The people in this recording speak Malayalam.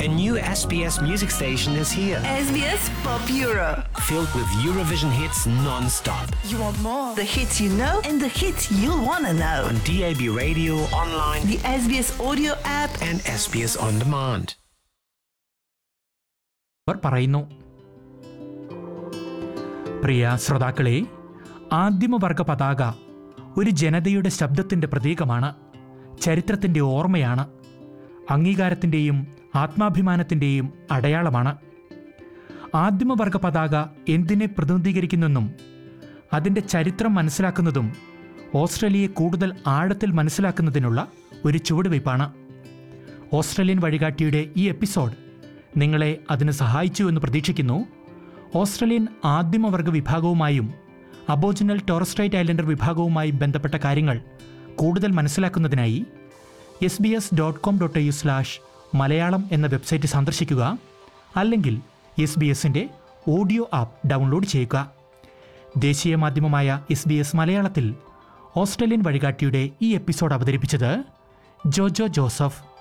A new SBS music station is here, SBS Pop Euro. filled with Eurovision hits non-stop. You want more? The hits you know and the hits you'll want to know. On DAB radio, online, The SBS audio app. and SBS On Demand. അവർ പറയുന്നു പ്രിയ ശ്രോതാക്കളെ ആദിമവർഗ പതാക ഒരു ജനതയുടെ ശബ്ദത്തിൻ്റെ പ്രതീകമാണ് ചരിത്രത്തിൻ്റെ ഓർമ്മയാണ് അംഗീകാരത്തിൻ്റെയും ആത്മാഭിമാനത്തിൻ്റെയും അടയാളമാണ് ആദിമവർഗ പതാക എന്തിനെ പ്രതിനിധീകരിക്കുന്നെന്നും അതിൻ്റെ ചരിത്രം മനസ്സിലാക്കുന്നതും ഓസ്ട്രേലിയയെ കൂടുതൽ ആഴത്തിൽ മനസ്സിലാക്കുന്നതിനുള്ള ഒരു ചുവടുവയ്പ്പാണ് ഓസ്ട്രേലിയൻ വഴികാട്ടിയുടെ ഈ എപ്പിസോഡ് നിങ്ങളെ അതിന് സഹായിച്ചു എന്ന് പ്രതീക്ഷിക്കുന്നു ഓസ്ട്രേലിയൻ ആദിമവർഗ വിഭാഗവുമായും അബോജിനൽ ടോറസ്ട്രൈറ്റ് ഐലൻഡർ വിഭാഗവുമായും ബന്ധപ്പെട്ട കാര്യങ്ങൾ കൂടുതൽ മനസ്സിലാക്കുന്നതിനായി S B S dot com dot U slash Malayalam എന്ന വെബ്സൈറ്റ് സന്ദർശിക്കുക അല്ലെങ്കിൽ എസ് ബി എസിൻ്റെ ഓഡിയോ ആപ്പ് ഡൗൺലോഡ് ചെയ്യുക ദേശീയ മാധ്യമമായ എസ് ബി എസ് മലയാളത്തിൽ ഓസ്ട്രേലിയൻ വഴികാട്ടിയുടെ ഈ എപ്പിസോഡ് അവതരിപ്പിച്ചത് ജോജോ ജോസഫ്